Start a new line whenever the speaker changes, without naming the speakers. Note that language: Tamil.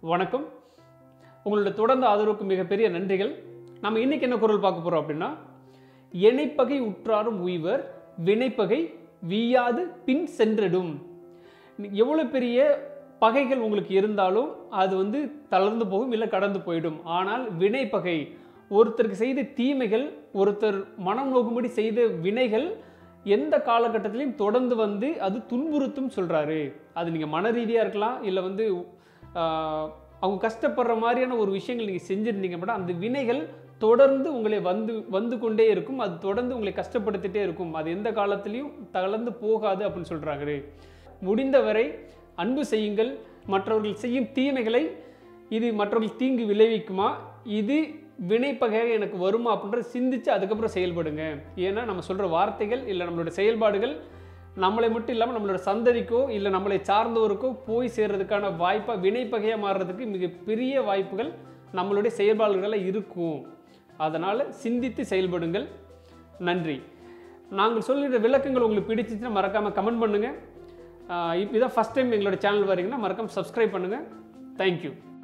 வணக்கம் உங்களோட தொடர்ந்த ஆதரவுக்கு மிகப்பெரிய நன்றிகள் நம்ம இன்னைக்கு என்ன குரல் பார்க்க போறோம் அப்படின்னா எனைப்பகை உற்றாரும் உய்வர் வினைப்பகை வீயாது பின் சென்றிடும் எவ்வளோ பெரிய பகைகள் உங்களுக்கு இருந்தாலும் அது வந்து தளர்ந்து போகும் இல்லை கடந்து போயிடும் ஆனால் வினைப்பகை ஒருத்தருக்கு செய்த தீமைகள் ஒருத்தர் மனம் நோக்கும்படி செய்த வினைகள் எந்த காலகட்டத்திலையும் தொடர்ந்து வந்து அது துன்புறுத்தும் சொல்கிறாரு அது நீங்கள் மன ரீதியாக இருக்கலாம் இல்லை வந்து ஆஹ், அவங்க கஷ்டப்படுற மாதிரியான ஒரு விஷயங்கள் நீங்கள் செஞ்சுருந்தீங்க அப்படின்னா அந்த வினைகள் தொடர்ந்து உங்களை வந்து வந்து கொண்டே இருக்கும் அது தொடர்ந்து உங்களை கஷ்டப்படுத்திட்டே இருக்கும் அது எந்த காலத்திலையும் தளர்ந்து போகாது அப்படின்னு சொல்கிறாரு முடிந்தவரை அன்பு செய்யுங்கள் மற்றவர்கள் செய்யும் தீமைகளை இது மற்றவர்கள் தீங்கு விளைவிக்குமா இது வினைப்பகையாக எனக்கு வருமா அப்படின்றத சிந்திச்சு அதுக்கப்புறம் செயல்படுங்க ஏன்னா நம்ம சொல்கிற வார்த்தைகள் இல்லை நம்மளோட செயல்பாடுகள் நம்மளை மட்டும் இல்லாமல் நம்மளோட சந்ததிக்கோ இல்லை நம்மளை சார்ந்தவருக்கோ போய் சேர்றதுக்கான வாய்ப்பாக வினைப்பகையாக மாறுறதுக்கு மிகப்பெரிய வாய்ப்புகள் நம்மளுடைய செயல்பாடுகளில் இருக்கும் அதனால் சிந்தித்து செயல்படுங்கள் நன்றி நாங்கள் சொல்லுகிற விளக்கங்கள் உங்களுக்கு பிடிச்சிச்சுன்னா மறக்காமல் கமெண்ட் பண்ணுங்கள் இப்போ இதான் ஃபஸ்ட் டைம் எங்களோட சேனல் வரீங்கன்னா மறக்காமல் சப்ஸ்கிரைப் பண்ணுங்கள் தேங்க்யூ